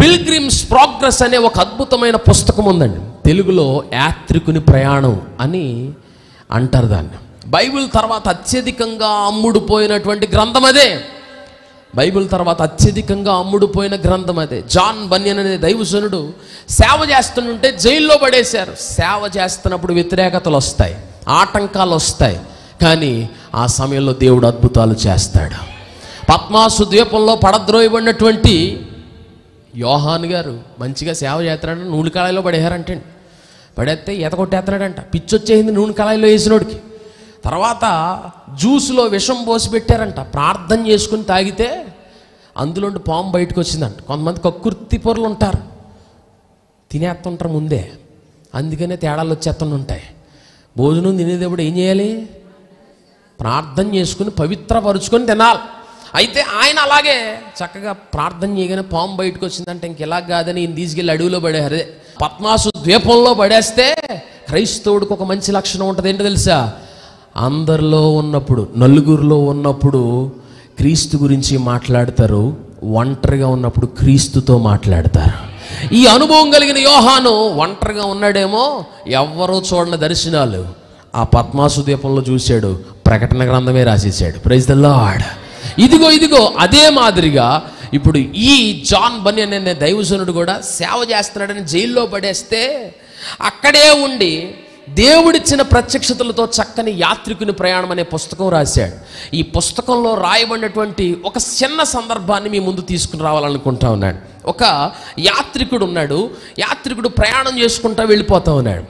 pilgrims progress అనే ఒక అద్భుతమైన పుస్తకం ఉందండి తెలుగులో యాత్రికుని ప్రయాణం అని అంటారు దాన్ని బైబిల్ తర్వాత అత్యధికంగా అమ్ముడుపోయినటువంటి గ్రంథం అదే బైబిల్ తర్వాత అత్యధికంగా అమ్ముడుపోయిన గ్రంథం అదే జాన్ బన్యన్ అనే దైవజనుడు సేవ చేస్తుంటే జైల్లో పడేశారు సేవ చేస్తున్నప్పుడు వ్యతిరేకతలు వస్తాయి ఆటంకాలు వస్తాయి కానీ ఆ సమయంలో దేవుడు అద్భుతాలు చేస్తాడు పద్మాసు ద్వీపంలో పడద్రోయబడినటువంటి యోహాన్ గారు మంచిగా సేవ చేస్తున్నాడు నూనె కళాయిలో పడేశారంటే పడేస్తే ఈత కొట్టేస్తున్నాడంట పిచ్చొచ్చేసింది నూనె కళాయిలో వేసినోడికి తర్వాత జ్యూస్లో విషం పోసి పెట్టారంట ప్రార్థన చేసుకుని తాగితే అందులో పాము బయటకు వచ్చిందంట కొంతమంది కక్కుర్తి పొరలు ఉంటారు తినేస్తుంటారు ముందే అందుకనే తేడాలు వచ్చేస్తుంటాయి ఉంటాయి భోజనం తినేటప్పుడు ఏం చేయాలి ప్రార్థన చేసుకుని పవిత్రపరుచుకొని తినాలి అయితే ఆయన అలాగే చక్కగా ప్రార్థన చేయగానే పాము బయటకు వచ్చిందంటే ఇంక ఇలా కాదని ఈయన తీసుకెళ్ళి అడవిలో పడేశారు అదే పద్మాసు ద్వీపంలో పడేస్తే క్రైస్తవుడికి ఒక మంచి లక్షణం ఉంటుంది ఏంటో తెలుసా అందరిలో ఉన్నప్పుడు నలుగురిలో ఉన్నప్పుడు క్రీస్తు గురించి మాట్లాడతారు ఒంటరిగా ఉన్నప్పుడు క్రీస్తుతో మాట్లాడతారు ఈ అనుభవం కలిగిన యోహాను ఒంటరిగా ఉన్నాడేమో ఎవ్వరూ చూడని దర్శనాలు ఆ పద్మాసు ద్వీపంలో చూశాడు ప్రకటన గ్రంథమే రాసేసాడు ప్రైజ్ ద లార్డ్ ఇదిగో ఇదిగో అదే మాదిరిగా ఇప్పుడు ఈ జాన్ బని అనే దైవజనుడు కూడా సేవ చేస్తున్నాడని జైల్లో పడేస్తే అక్కడే ఉండి దేవుడిచ్చిన ప్రత్యక్షతలతో చక్కని యాత్రికుని ప్రయాణం అనే పుస్తకం రాశాడు ఈ పుస్తకంలో రాయబడినటువంటి ఒక చిన్న సందర్భాన్ని మీ ముందు తీసుకుని రావాలనుకుంటా ఉన్నాడు ఒక యాత్రికుడు ఉన్నాడు యాత్రికుడు ప్రయాణం చేసుకుంటా వెళ్ళిపోతా ఉన్నాడు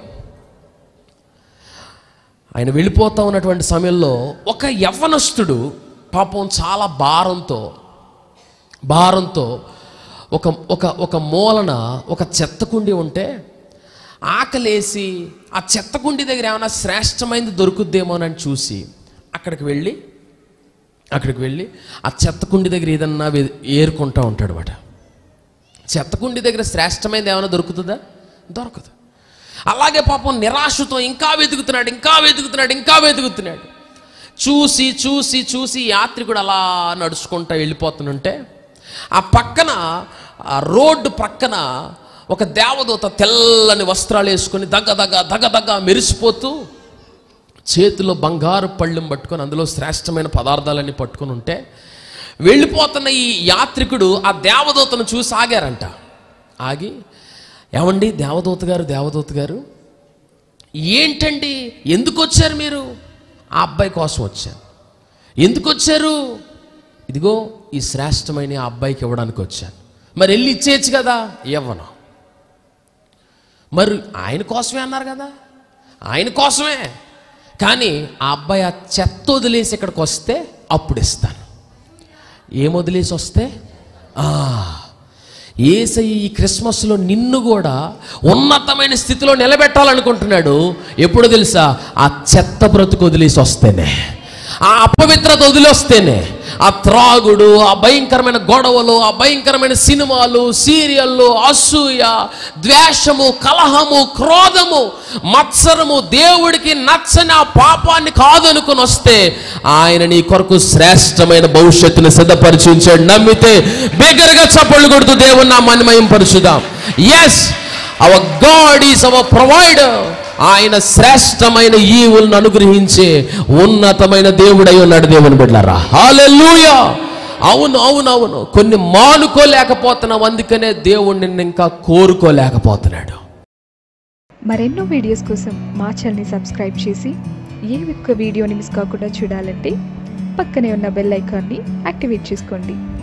ఆయన వెళ్ళిపోతా ఉన్నటువంటి సమయంలో ఒక యవ్వనస్తుడు పాపం చాలా భారంతో భారంతో ఒక ఒక ఒక మూలన ఒక చెత్త కుండి ఉంటే ఆకలేసి ఆ చెత్త కుండి దగ్గర ఏమైనా శ్రేష్టమైనది దొరుకుద్దేమోనని చూసి అక్కడికి వెళ్ళి అక్కడికి వెళ్ళి ఆ చెత్త కుండి దగ్గర ఏదన్నా వె- ఏరుకుంటా ఉంటాడు అనమాట చెత్త కుండి దగ్గర శ్రేష్టమైనది ఏమైనా దొరుకుతుందా దొరకదు అలాగే పాపం నిరాశతో ఇంకా వెతుకుతున్నాడు ఇంకా వెతుకుతున్నాడు ఇంకా వెతుకుతున్నాడు చూసి చూసి చూసి యాత్రికుడు అలా నడుచుకుంటా వెళ్ళిపోతుంటే ఆ పక్కన ఆ రోడ్డు పక్కన ఒక దేవదూత తెల్లని వస్త్రాలు వేసుకొని దగ్గ దగ్గ దగ్గ దగ్గ మెరిసిపోతూ చేతిలో బంగారు పళ్ళెం పట్టుకొని అందులో శ్రేష్టమైన పదార్థాలన్నీ పట్టుకొని ఉంటే వెళ్ళిపోతున్న ఈ యాత్రికుడు ఆ దేవదూతను చూసి ఆగారంట ఆగి ఏమండి దేవదూత గారు దేవదూత గారు ఏంటండి ఎందుకు వచ్చారు మీరు ఆ అబ్బాయి కోసం వచ్చాను ఎందుకు వచ్చారు ఇదిగో ఈ శ్రేష్టమైన ఆ అబ్బాయికి ఇవ్వడానికి వచ్చాను మరి వెళ్ళి ఇచ్చేయచ్చు కదా ఇవ్వను మరి ఆయన కోసమే అన్నారు కదా ఆయన కోసమే కానీ ఆ అబ్బాయి ఆ చెత్త వదిలేసి ఇక్కడికి వస్తే అప్పుడు ఇస్తాను ఏం వదిలేసి వస్తే ఆ, ఏసయ్య ఈ క్రిస్మస్లో నిన్ను కూడా ఉన్నతమైన స్థితిలో నిలబెట్టాలనుకుంటున్నాడు ఎప్పుడు తెలుసా ఆ చెత్త బ్రతుకు వదిలేసి వస్తేనే ఆ అపవిత్రత వదిలేస్తేనే ఆ త్రాగుడు ఆ భయంకరమైన గొడవలు ఆ భయంకరమైన సినిమాలు సీరియళ్ళు అసూయ ద్వేషము కలహము క్రోధము మత్సరము దేవుడికి నచ్చని ఆ పాపాన్ని కాదనుకుని వస్తే ఆయన నీ కొరకు శ్రేష్టమైన భవిష్యత్తును సిద్ధపరిచి ఉంచాడు నమ్మితే బిగ్గరగా చప్పళ్ళు కొడుతూ దేవుని నా మన్మయం పరుచుదాం yes our God is our provider ఆయన శ్రేష్టమైన ఈవులను అనుగ్రహించే ఉన్నతమైన దేవుడై ఉన్నాడు దేవుని బిడ్డారా హాలెలూయా అవును అవును అవును కొన్ని మానుకోలేకపోతున్నాం అందుకనే దేవుడు నిన్ను ఇంకా కోరుకోలేకపోతున్నాడు మరెన్నో వీడియోస్ కోసం మా ఛానల్ని సబ్స్క్రైబ్ చేసి ఏ ఒక్క వీడియోని మిస్ కాకుండా చూడాలంటే పక్కనే ఉన్న బెల్ ఐకాన్ని యాక్టివేట్ చేసుకోండి